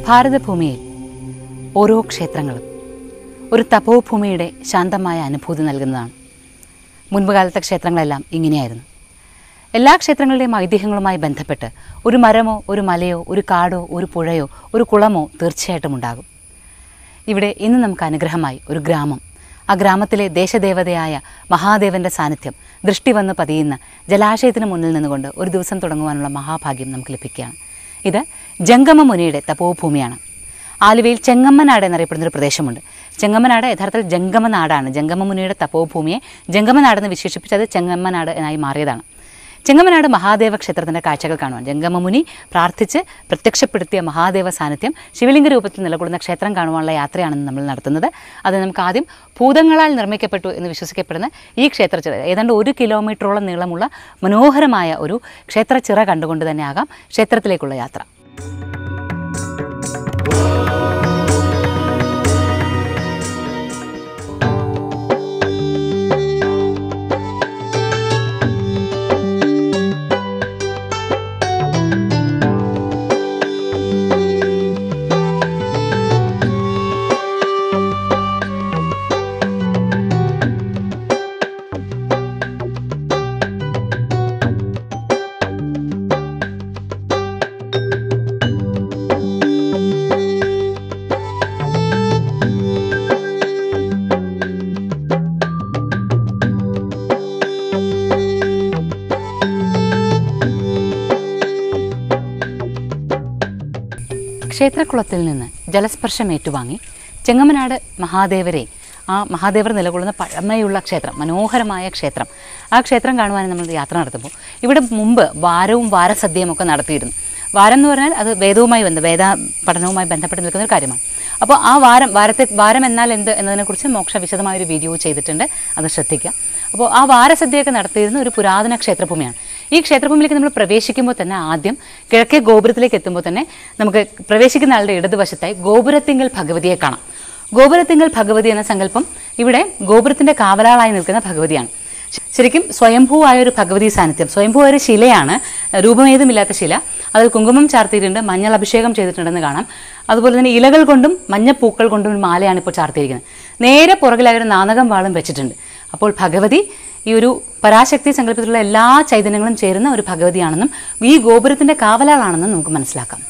ഭാരതഭൂമിയിൽ ഓരോ ക്ഷേത്രങ്ങളും ഒരു തപോഭൂമിയുടെ ശാന്തമായ അനുഭൂതി നൽകുന്നതാണ് മുൻപ് കാലത്തെ ക്ഷേത്രങ്ങളെല്ലാം ഇങ്ങനെയായിരുന്നു എല്ലാ ക്ഷേത്രങ്ങളുടെയും ഐതിഹ്യങ്ങളുമായി ബന്ധപ്പെട്ട് ഒരു മരമോ ഒരു മലയോ ഒരു കാടോ ഒരു പുഴയോ ഒരു കുളമോ തീർച്ചയായിട്ടും ഉണ്ടാകും ഇവിടെ ഇന്ന് നമുക്ക് അനുഗ്രഹമായി ഒരു ഗ്രാമം ആ ഗ്രാമത്തിലെ ദേശദേവതയായ മഹാദേവന്റെ സാന്നിധ്യം ദൃഷ്ടി വന്ന് പതിയുന്ന ജലാശയത്തിന് മുന്നിൽ നിന്നുകൊണ്ട് ഒരു ദിവസം തുടങ്ങുവാനുള്ള മഹാഭാഗ്യം നമുക്ക് ലഭിക്കുകയാണ് ഇത് ജംഗമ മുനിയുടെ തപോഭൂമിയാണ് ആലുവയിൽ ചെങ്ങമ്മനാട് എന്നറിയപ്പെടുന്ന ഒരു പ്രദേശമുണ്ട് ചെങ്ങമ്മനാട് യഥാർത്ഥത്തിൽ ജംഗമനാടാണ് ജംഗമമുനിയുടെ തപോഭൂമിയെ ജംഗമനാടെന്ന് വിശേഷിപ്പിച്ചത് ചെങ്ങമ്മനാട് എന്നായി മാറിയതാണ് ചെങ്ങമ്മനാട് മഹാദേവ ക്ഷേത്രത്തിൻ്റെ കാഴ്ചകൾ കാണുവാൻ ജംഗമമുനി പ്രാർത്ഥിച്ച് പ്രത്യക്ഷപ്പെടുത്തിയ മഹാദേവ സാന്നിധ്യം ശിവലിംഗ രൂപത്തിൽ നിലകൊള്ളുന്ന ക്ഷേത്രം കാണുവാനുള്ള യാത്രയാണ് നമ്മൾ നടത്തുന്നത് അത് നമുക്ക് ആദ്യം ഭൂതങ്ങളാൽ നിർമ്മിക്കപ്പെട്ടു എന്ന് വിശ്വസിക്കപ്പെടുന്ന ഈ ക്ഷേത്രച്ചിറ ഏതാണ്ട് ഒരു കിലോമീറ്ററോളം നീളമുള്ള മനോഹരമായ ഒരു ക്ഷേത്രച്ചിറ കണ്ടുകൊണ്ട് തന്നെ ആകാം ക്ഷേത്രത്തിലേക്കുള്ള യാത്ര ക്ഷേത്രക്കുളത്തിൽ നിന്ന് ജലസ്പർശം ഏറ്റുവാങ്ങി ചെങ്ങമനാട് മഹാദേവരെ ആ മഹാദേവർ നിലകൊള്ളുന്ന പഴമയുള്ള ക്ഷേത്രം മനോഹരമായ ക്ഷേത്രം ആ ക്ഷേത്രം കാണുവാൻ നമ്മൾ യാത്ര നടത്തുമ്പോൾ ഇവിടെ മുമ്പ് വാരവും വാരസദ്യയും ഒക്കെ നടത്തിയിരുന്നു വാരം എന്ന് പറഞ്ഞാൽ അത് വേദവുമായി ബന്ധം വേദ പഠനവുമായി ബന്ധപ്പെട്ട് നിൽക്കുന്ന ഒരു കാര്യമാണ് അപ്പോൾ ആ വാരം വാരത്തെ വാരം എന്നാൽ എന്ത് എന്നതിനെക്കുറിച്ച് മോക്ഷ വിശദമായൊരു വീഡിയോ ചെയ്തിട്ടുണ്ട് അത് ശ്രദ്ധിക്കുക അപ്പോൾ ആ വാരസദ്യയൊക്കെ നടത്തിയിരുന്ന ഒരു പുരാതന ക്ഷേത്രഭൂമിയാണ് ഈ ക്ഷേത്രഭൂമിയിലേക്ക് നമ്മൾ പ്രവേശിക്കുമ്പോൾ തന്നെ ആദ്യം കിഴക്കേ ഗോപുരത്തിലേക്ക് എത്തുമ്പോൾ തന്നെ നമുക്ക് പ്രവേശിക്കുന്ന ആളുടെ ഇടതുവശത്തായി ഗോപുരത്തിങ്കൽ ഭഗവതിയെ കാണാം ഗോപുരത്തിങ്കൽ ഭഗവതി എന്ന സങ്കല്പം ഇവിടെ ഗോപുരത്തിന്റെ കാവലാളായി നിൽക്കുന്ന ഭഗവതിയാണ് ശരിക്കും സ്വയംഭൂവായ ഒരു ഭഗവതി സാന്നിധ്യം സ്വയംഭൂ ഒരു ശിലയാണ് രൂപമേതുമില്ലാത്ത ശില അതിൽ കുങ്കുമം ചാർത്തിയിട്ടുണ്ട് മഞ്ഞൾ അഭിഷേകം ചെയ്തിട്ടുണ്ടെന്ന് കാണാം അതുപോലെ തന്നെ ഇലകൾ കൊണ്ടും മഞ്ഞപ്പൂക്കൾ കൊണ്ടും ഒരു മാലയാണ് ഇപ്പോൾ ചാർത്തിയിരിക്കുന്നത് നേരെ പുറകിലായ ഒരു നാനകം വാളും വെച്ചിട്ടുണ്ട് അപ്പോൾ ഭഗവതി ഈ ഒരു പരാശക്തി സങ്കല്പത്തിലുള്ള എല്ലാ ചൈതന്യങ്ങളും ചേരുന്ന ഒരു ഭഗവതിയാണെന്നും ഈ ഗോപുരത്തിന്റെ കാവലാളാണെന്നും നമുക്ക് മനസ്സിലാക്കാം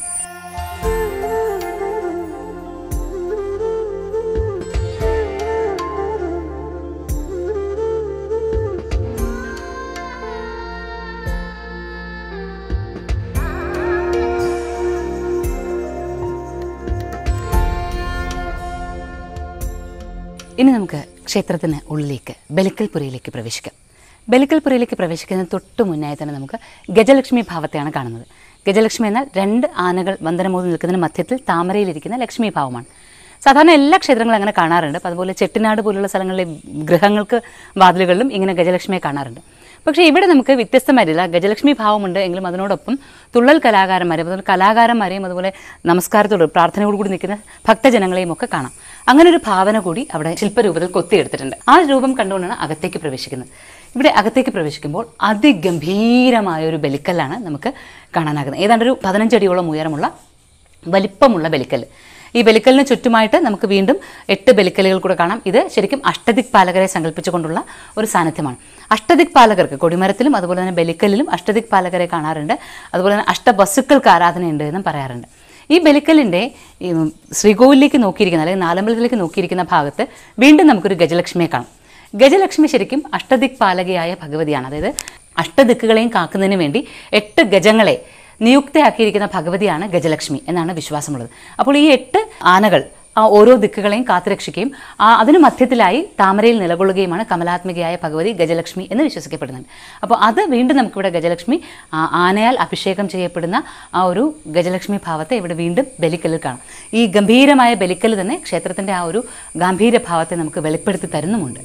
ഇനി നമുക്ക് ക്ഷേത്രത്തിന് ഉള്ളിലേക്ക് ബലിക്കൽപുരയിലേക്ക് പ്രവേശിക്കാം ബലിക്കൽപുരയിലേക്ക് പ്രവേശിക്കുന്നതിന് തൊട്ട് മുന്നായി തന്നെ നമുക്ക് ഗജലക്ഷ്മി ഭാവത്തെയാണ് കാണുന്നത് ഗജലക്ഷ്മി എന്നാൽ രണ്ട് ആനകൾ വന്ദനമോതി നിൽക്കുന്നതിന് മധ്യത്തിൽ താമരയിലിരിക്കുന്ന ലക്ഷ്മി ഭാവമാണ് സാധാരണ എല്ലാ ക്ഷേത്രങ്ങളും അങ്ങനെ കാണാറുണ്ട് അപ്പോൾ അതുപോലെ ചെട്ടിനാട് പോലുള്ള സ്ഥലങ്ങളിലെ ഗൃഹങ്ങൾക്ക് വാതിലുകളിലും ഇങ്ങനെ ഗജലക്ഷ്മിയെ കാണാറുണ്ട് പക്ഷേ ഇവിടെ നമുക്ക് വ്യത്യസ്തമായിട്ടില്ല ഗജലക്ഷ്മി ഭാവമുണ്ട് എങ്കിലും അതിനോടൊപ്പം തുള്ളൽ കലാകാരന്മാരെയും അതുപോലെ കലാകാരന്മാരെയും അതുപോലെ നമസ്കാരത്തോട് പ്രാർത്ഥനയോട് കൂടി നിൽക്കുന്ന ഭക്തജനങ്ങളെയും ഒക്കെ കാണാം അങ്ങനെ ഒരു ഭാവന കൂടി അവിടെ ശില്പരൂപത്തിൽ കൊത്തിയെടുത്തിട്ടുണ്ട് ആ രൂപം കണ്ടുകൊണ്ടാണ് അകത്തേക്ക് പ്രവേശിക്കുന്നത് ഇവിടെ അകത്തേക്ക് പ്രവേശിക്കുമ്പോൾ അതിഗംഭീരമായ ഒരു ബലിക്കല്ലാണ് നമുക്ക് കാണാനാകുന്നത് ഏതാണ്ട് ഒരു പതിനഞ്ചടിയോളം ഉയരമുള്ള വലിപ്പമുള്ള ബലിക്കല്ല് ഈ ബലിക്കലിന് ചുറ്റുമായിട്ട് നമുക്ക് വീണ്ടും എട്ട് ബലിക്കലുകൾ കൂടെ കാണാം ഇത് ശരിക്കും അഷ്ടദിക് പാലകരെ സങ്കല്പിച്ചുകൊണ്ടുള്ള ഒരു സാന്നിധ്യമാണ് അഷ്ടദിക് പാലകർക്ക് കൊടിമരത്തിലും അതുപോലെ തന്നെ ബലിക്കലിലും അഷ്ടദിക് പാലകരെ കാണാറുണ്ട് അതുപോലെ തന്നെ അഷ്ടവസ്തുക്കൾക്ക് ആരാധനയുണ്ട് എന്നും പറയാറുണ്ട് ഈ ബലിക്കലിൻ്റെ ഈ ശ്രീകോവിലേക്ക് നോക്കിയിരിക്കുന്ന അല്ലെങ്കിൽ നാലമ്പലത്തിലേക്ക് നോക്കിയിരിക്കുന്ന ഭാഗത്ത് വീണ്ടും നമുക്കൊരു ഗജലക്ഷ്മിയെ കാണാം ഗജലക്ഷ്മി ശരിക്കും അഷ്ടദിക് പാലകയായ ഭഗവതിയാണ് അതായത് അഷ്ടദിക്കുകളെയും കാക്കുന്നതിന് വേണ്ടി എട്ട് ഗജങ്ങളെ നിയുക്തയാക്കിയിരിക്കുന്ന ഭഗവതിയാണ് ഗജലക്ഷ്മി എന്നാണ് വിശ്വാസമുള്ളത് അപ്പോൾ ഈ എട്ട് ആനകൾ ആ ഓരോ ദിക്കുകളെയും കാത്തുരക്ഷിക്കുകയും ആ അതിന് മധ്യത്തിലായി താമരയിൽ നിലകൊള്ളുകയുമാണ് കമലാത്മികയായ ഭഗവതി ഗജലക്ഷ്മി എന്ന് വിശ്വസിക്കപ്പെടുന്നുണ്ട് അപ്പോൾ അത് വീണ്ടും നമുക്കിവിടെ ഗജലക്ഷ്മി ആ ആനയാൽ അഭിഷേകം ചെയ്യപ്പെടുന്ന ആ ഒരു ഗജലക്ഷ്മി ഭാവത്തെ ഇവിടെ വീണ്ടും ബലിക്കലിൽ കാണാം ഈ ഗംഭീരമായ ബലിക്കൽ തന്നെ ക്ഷേത്രത്തിൻ്റെ ആ ഒരു ഗാംഭീര ഭാവത്തെ നമുക്ക് വെളിപ്പെടുത്തി തരുന്നുമുണ്ട്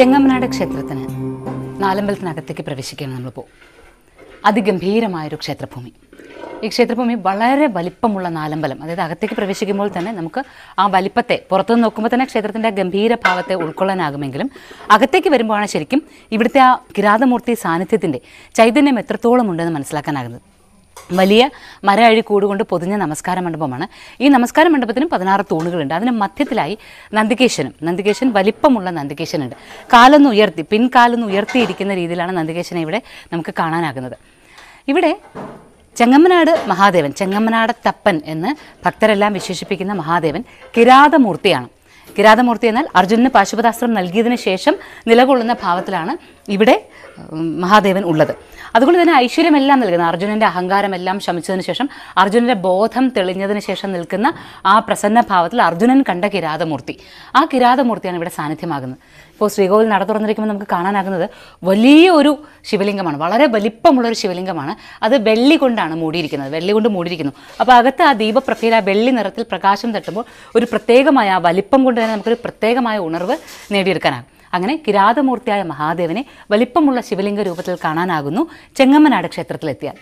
ചെങ്ങമ്മനാട് ക്ഷേത്രത്തിന് നാലമ്പലത്തിനകത്തേക്ക് പ്രവേശിക്കുകയാണ് നമ്മളിപ്പോൾ അതിഗംഭീരമായൊരു ക്ഷേത്രഭൂമി ഈ ക്ഷേത്രഭൂമി വളരെ വലിപ്പമുള്ള നാലമ്പലം അതായത് അകത്തേക്ക് പ്രവേശിക്കുമ്പോൾ തന്നെ നമുക്ക് ആ വലിപ്പത്തെ പുറത്തുനിന്ന് നോക്കുമ്പോൾ തന്നെ ക്ഷേത്രത്തിൻ്റെ ആ ഗംഭീര ഭാവത്തെ ഉൾക്കൊള്ളാനാകുമെങ്കിലും അകത്തേക്ക് വരുമ്പോഴാണ് ശരിക്കും ഇവിടുത്തെ ആ കിരാതമൂർത്തി സാന്നിധ്യത്തിൻ്റെ ചൈതന്യം എത്രത്തോളം ഉണ്ടെന്ന് മനസ്സിലാക്കാനാകുന്നത് വലിയ മര അഴി കൂടുകൊണ്ട് പൊതിഞ്ഞ നമസ്കാര മണ്ഡപമാണ് ഈ നമസ്കാര മണ്ഡപത്തിനും പതിനാറ് തൂണുകളുണ്ട് അതിന് മധ്യത്തിലായി നന്ദികേശനും നന്ദികേശൻ വലിപ്പമുള്ള നന്ദികേശനുണ്ട് കാലൊന്ന് ഉയർത്തി പിൻകാലൊന്ന് ഉയർത്തിയിരിക്കുന്ന രീതിയിലാണ് നന്ദികേശനെ ഇവിടെ നമുക്ക് കാണാനാകുന്നത് ഇവിടെ ചെങ്ങമ്മനാട് മഹാദേവൻ ചെങ്ങമ്മനാട് തപ്പൻ എന്ന് ഭക്തരെല്ലാം വിശേഷിപ്പിക്കുന്ന മഹാദേവൻ കിരാതമൂർത്തിയാണ് കിരാതമൂർത്തി എന്നാൽ അർജുനന് പാശുപതാസ്ത്രം നൽകിയതിന് ശേഷം നിലകൊള്ളുന്ന ഭാവത്തിലാണ് ഇവിടെ ഉം, മഹാദേവൻ ഉള്ളത് അതുകൊണ്ട് തന്നെ ഐശ്വര്യമെല്ലാം നൽകുന്ന അർജുനന്റെ അഹങ്കാരമെല്ലാം ശമിച്ചതിന് ശേഷം അർജുനന്റെ ബോധം തെളിഞ്ഞതിന് ശേഷം നിൽക്കുന്ന ആ പ്രസന്ന ഭാവത്തിൽ അർജുനൻ കണ്ട കിരാതമൂർത്തി ആ കിരാതമൂർത്തിയാണ് ഇവിടെ സാന്നിധ്യമാകുന്നത് ഇപ്പോൾ ശ്രീകോവിൽ നട തുറന്നിരിക്കുമ്പോൾ നമുക്ക് കാണാനാകുന്നത് വലിയ ഒരു ശിവലിംഗമാണ് വളരെ വലിപ്പമുള്ള ഒരു ശിവലിംഗമാണ് അത് വെള്ളി കൊണ്ടാണ് മൂടിയിരിക്കുന്നത് വെള്ളി കൊണ്ട് മൂടിയിരിക്കുന്നു അപ്പോൾ അകത്ത് ആ ദീപപ്രഭയിൽ ആ വെള്ളി നിറത്തിൽ പ്രകാശം തട്ടുമ്പോൾ ഒരു പ്രത്യേകമായ ആ വലിപ്പം കൊണ്ട് തന്നെ നമുക്കൊരു പ്രത്യേകമായ ഉണർവ് നേടിയെടുക്കാനാകും അങ്ങനെ കിരാതമൂർത്തിയായ മഹാദേവനെ വലിപ്പമുള്ള ശിവലിംഗ രൂപത്തിൽ കാണാനാകുന്നു ചെങ്ങമ്മനാട് ക്ഷേത്രത്തിലെത്തിയാൽ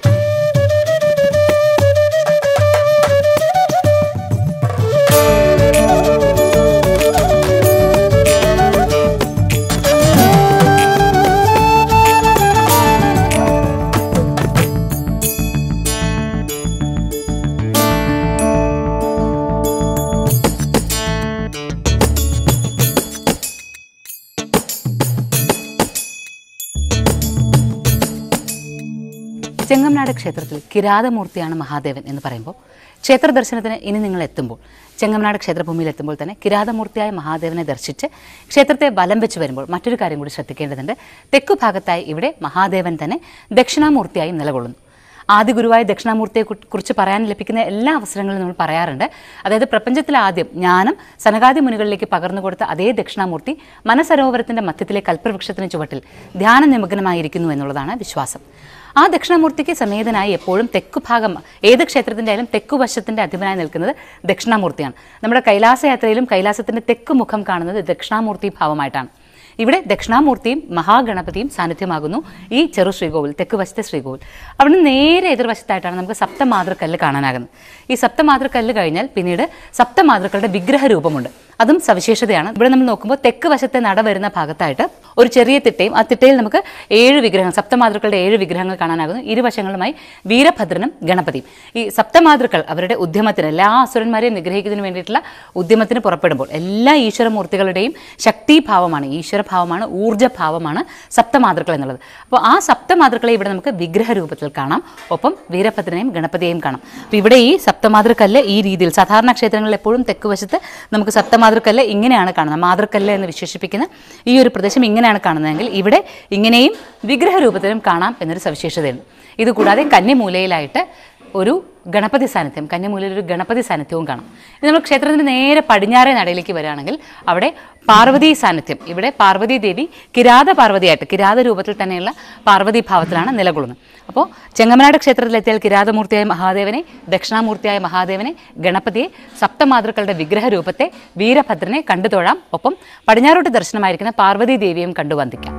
ചെങ്ങമ്മനാട് ക്ഷേത്രത്തിൽ കിരാതമൂർത്തിയാണ് മഹാദേവൻ എന്ന് പറയുമ്പോൾ ക്ഷേത്ര ദർശനത്തിന് ഇനി നിങ്ങൾ എത്തുമ്പോൾ ചെങ്ങമ്മനാട് ക്ഷേത്രഭൂമിയിൽ എത്തുമ്പോൾ തന്നെ കിരാതമൂർത്തിയായ മഹാദേവനെ ദർശിച്ച് ക്ഷേത്രത്തെ വലം വെച്ച് വരുമ്പോൾ മറ്റൊരു കാര്യം കൂടി ശ്രദ്ധിക്കേണ്ടതുണ്ട് തെക്കു ഭാഗത്തായി ഇവിടെ മഹാദേവൻ തന്നെ ദക്ഷിണാമൂർത്തിയായും നിലകൊള്ളുന്നു ആദ്യ ഗുരുവായ ദക്ഷിണാമൂർത്തിയെ കു- കുറിച്ച് പറയാൻ ലഭിക്കുന്ന എല്ലാ അവസരങ്ങളും നമ്മൾ പറയാറുണ്ട് അതായത് പ്രപഞ്ചത്തിൽ ആദ്യം ജ്ഞാനം സനകാദി മുനികളിലേക്ക് പകർന്നു കൊടുത്ത അതേ ദക്ഷിണാമൂർത്തി മനസരോവരത്തിന്റെ മധ്യത്തിലെ കൽപ്പവൃക്ഷത്തിന് ചുവട്ടിൽ ധ്യാന നിമഗ്നമായിരിക്കുന്നു എന്നുള്ളതാണ് വിശ്വാസം ആ ദക്ഷിണാമൂർത്തിക്ക് സമേതനായി എപ്പോഴും തെക്കു ഭാഗം ഏത് ക്ഷേത്രത്തിൻ്റെ ആയാലും തെക്കു വശത്തിൻ്റെ അധിപനായി നിൽക്കുന്നത് ദക്ഷിണാമൂർത്തിയാണ് നമ്മുടെ കൈലാസയാത്രയിലും കൈലാസത്തിൻ്റെ തെക്കു മുഖം കാണുന്നത് ദക്ഷിണാമൂർത്തി ഭാവമായിട്ടാണ് ഇവിടെ ദക്ഷിണാമൂർത്തിയും മഹാഗണപതിയും സാന്നിധ്യമാകുന്നു ഈ ചെറു ശ്രീകോവിൽ തെക്ക് വശത്തെ ശ്രീകോവിൽ അവിടുന്ന് നേരെ എതിർവശത്തായിട്ടാണ് നമുക്ക് സപ്തമാതൃക്കല്ല് കാണാനാകുന്നത് ഈ സപ്തമാതൃക്കല്ല് കഴിഞ്ഞാൽ പിന്നീട് സപ്തമാതൃക്കളുടെ വിഗ്രഹ രൂപമുണ്ട് അതും സവിശേഷതയാണ് ഇവിടെ നമ്മൾ നോക്കുമ്പോൾ തെക്ക് വശത്തെ നട വരുന്ന ഭാഗത്തായിട്ട് ഒരു ചെറിയ തിട്ടയും ആ തിട്ടയിൽ നമുക്ക് ഏഴ് വിഗ്രഹങ്ങൾ സപ്തമാതൃക്കളുടെ ഏഴ് വിഗ്രഹങ്ങൾ കാണാനാകുന്നു ഇരുവശങ്ങളുമായി വീരഭദ്രനും ഗണപതിയും ഈ സപ്തമാതൃക്കൾ അവരുടെ ഉദ്യമത്തിന് എല്ലാ അസുരന്മാരെയും നിഗ്രഹിക്കുന്നതിന് വേണ്ടിയിട്ടുള്ള ഉദ്യമത്തിന് പുറപ്പെടുമ്പോൾ എല്ലാ ഈശ്വരമൂർത്തികളുടെയും ശക്തിഭാവമാണ് ഈശ്വരഭാവമാണ് ഊർജ്ജഭാവമാണ് സപ്തമാതൃക്കൾ എന്നുള്ളത് അപ്പോൾ ആ സപ്തമാതൃക്കളെ ഇവിടെ നമുക്ക് വിഗ്രഹ രൂപത്തിൽ കാണാം ഒപ്പം വീരഭദ്രനെയും ഗണപതിയെയും കാണാം അപ്പോൾ ഇവിടെ ഈ സപ്തമാതൃക്കല്ല് ഈ രീതിയിൽ സാധാരണ ക്ഷേത്രങ്ങളിൽ എപ്പോഴും തെക്ക് വശത്ത് നമുക്ക് സപ്തമാതൃക്കല്ല് ഇങ്ങനെയാണ് കാണുന്നത് മാതൃക്കല്ല് എന്ന് വിശേഷിപ്പിക്കുന്ന ഈ ഒരു പ്രദേശം ഇങ്ങനെയാണ് കാണുന്നതെങ്കിൽ ഇവിടെ ഇങ്ങനെയും വിഗ്രഹ രൂപത്തിലും കാണാം എന്നൊരു സവിശേഷതയുണ്ട് ഇതുകൂടാതെ കന്യമൂലയിലായിട്ട് ഒരു ഗണപതി സാന്നിധ്യം കന്യമൂലയിൽ ഒരു ഗണപതി സാന്നിധ്യവും കാണാം ഇനി നമ്മൾ ക്ഷേത്രത്തിന് നേരെ പടിഞ്ഞാറേ നടയിലേക്ക് വരികയാണെങ്കിൽ അവിടെ പാർവതി സാന്നിധ്യം ഇവിടെ പാർവതി ദേവി കിരാത പാർവതിയായിട്ട് കിരാത രൂപത്തിൽ തന്നെയുള്ള പാർവതി ഭാവത്തിലാണ് നിലകൊള്ളുന്നത് അപ്പോൾ ചെങ്ങമനാട് ക്ഷേത്രത്തിലെത്തിയാൽ കിരാതമൂർത്തിയായ മഹാദേവനെ ദക്ഷിണാമൂർത്തിയായ മഹാദേവനെ ഗണപതിയെ സപ്തമാതൃക്കളുടെ വിഗ്രഹ രൂപത്തെ വീരഭദ്രനെ കണ്ടു തൊഴാം ഒപ്പം പടിഞ്ഞാറോട്ട് ദർശനമായിരിക്കുന്ന പാർവതി ദേവിയും കണ്ടു വന്ദിക്കാം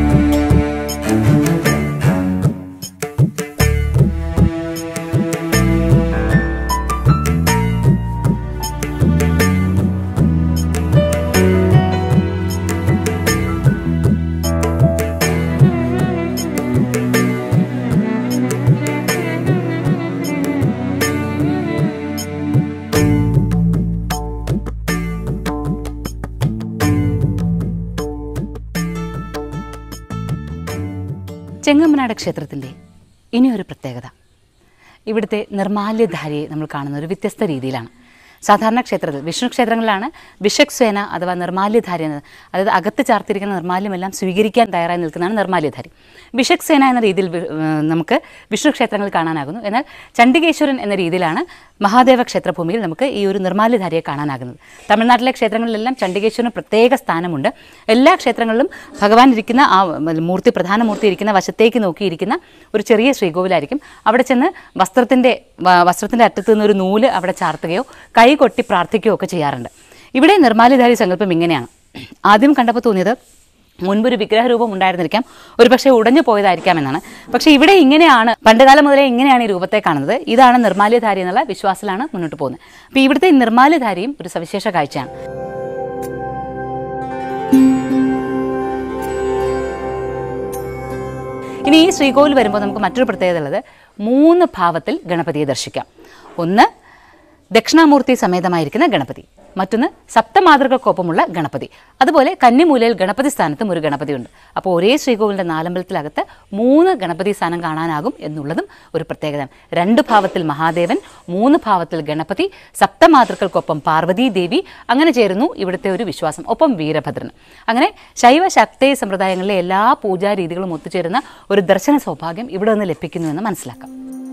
ചെങ്ങമ്മനാട് ക്ഷേത്രത്തിൻ്റെ ഇനിയൊരു പ്രത്യേകത ഇവിടുത്തെ നിർമാല്യധാരിയെ നമ്മൾ കാണുന്ന ഒരു വ്യത്യസ്ത രീതിയിലാണ് സാധാരണ ക്ഷേത്രത്തിൽ വിഷ്ണു ക്ഷേത്രങ്ങളിലാണ് വിഷക് സേന അഥവാ നിർമാല്യധാരി എന്നത് അതായത് അകത്ത് ചാർത്തിരിക്കുന്ന നിർമാല്യമെല്ലാം സ്വീകരിക്കാൻ തയ്യാറായി നിൽക്കുന്നതാണ് നിർമാല്യധാരി വിഷക് സേന എന്ന രീതിയിൽ വി- ഏഹ് നമുക്ക് വിഷ്ണു ക്ഷേത്രങ്ങളിൽ കാണാനാകുന്നു എന്നാൽ ചണ്ഡികേശ്വരൻ എന്ന രീതിയിലാണ് മഹാദേവ ക്ഷേത്രഭൂമിയിൽ നമുക്ക് ഈ ഒരു നിർമാല്യധാരിയെ കാണാനാകുന്നത് തമിഴ്നാട്ടിലെ ക്ഷേത്രങ്ങളിലെല്ലാം ചണ്ഡികേശ്വരന് പ്രത്യേക സ്ഥാനമുണ്ട് എല്ലാ ക്ഷേത്രങ്ങളിലും ഭഗവാൻ ഇരിക്കുന്ന ആ മൂർത്തി പ്രധാന മൂർത്തി ഇരിക്കുന്ന വശത്തേക്ക് നോക്കിയിരിക്കുന്ന ഒരു ചെറിയ ശ്രീകോവിലായിരിക്കും അവിടെ ചെന്ന് വസ്ത്രത്തിൻ്റെ വ- വസ്ത്രത്തിൻ്റെ അറ്റത്ത് നിന്ന് ഒരു നൂല് അവിടെ ചാർത്തുകയോ കൈ കൊട്ടി പ്രാർത്ഥിക്കുകയോ ഒക്കെ ചെയ്യാറുണ്ട് ഇവിടെ നിർമാല്യധാരി സങ്കല്പം ഇങ്ങനെയാണ് ആദ്യം കണ്ടപ്പോൾ തോന്നിയത് മുൻപൊരു വിഗ്രഹരൂപം ഉണ്ടായിരുന്നിരിക്കാം ഒരു പക്ഷേ ഉടഞ്ഞു പോയതായിരിക്കാം എന്നാണ് പക്ഷേ ഇവിടെ ഇങ്ങനെയാണ് പണ്ടുകാലം മുതലേ ഇങ്ങനെയാണ് ഈ രൂപത്തെ കാണുന്നത് ഇതാണ് നിർമാല്യധാരി എന്നുള്ള വിശ്വാസത്തിലാണ് മുന്നോട്ട് പോകുന്നത് അപ്പോൾ ഇവിടുത്തെ ഈ നിർമാല്യധാരിയും ഒരു സവിശേഷ കാഴ്ചയാണ് ഇനി ഈ ശ്രീകോവിൽ വരുമ്പോൾ നമുക്ക് മറ്റൊരു പ്രത്യേകത ഉള്ളത് മൂന്ന് ഭാവത്തിൽ ഗണപതിയെ ദർശിക്കാം ഒന്ന് ദക്ഷിണാമൂർത്തി സമേതമായിരിക്കുന്ന ഗണപതി മറ്റൊന്ന് സപ്തമാതൃകൾക്കൊപ്പമുള്ള ഗണപതി അതുപോലെ കന്നിമൂലയിൽ ഗണപതി സ്ഥാനത്തും ഒരു ഗണപതിയുണ്ട് അപ്പോൾ ഒരേ ശ്രീകോവിലിൻ്റെ നാലമ്പലത്തിലകത്ത് മൂന്ന് ഗണപതി സ്ഥാനം കാണാനാകും എന്നുള്ളതും ഒരു പ്രത്യേകത രണ്ട് ഭാവത്തിൽ മഹാദേവൻ മൂന്ന് ഭാവത്തിൽ ഗണപതി സപ്തമാതൃക്കൾക്കൊപ്പം പാർവതീ ദേവി അങ്ങനെ ചേരുന്നു ഇവിടുത്തെ ഒരു വിശ്വാസം ഒപ്പം വീരഭദ്രൻ അങ്ങനെ ശൈവ ശക്തേയ സമ്പ്രദായങ്ങളിലെ എല്ലാ പൂജാരീതികളും ഒത്തുചേരുന്ന ഒരു ദർശന സൗഭാഗ്യം ഇവിടെ നിന്ന് ലഭിക്കുന്നു എന്ന് മനസ്സിലാക്കാം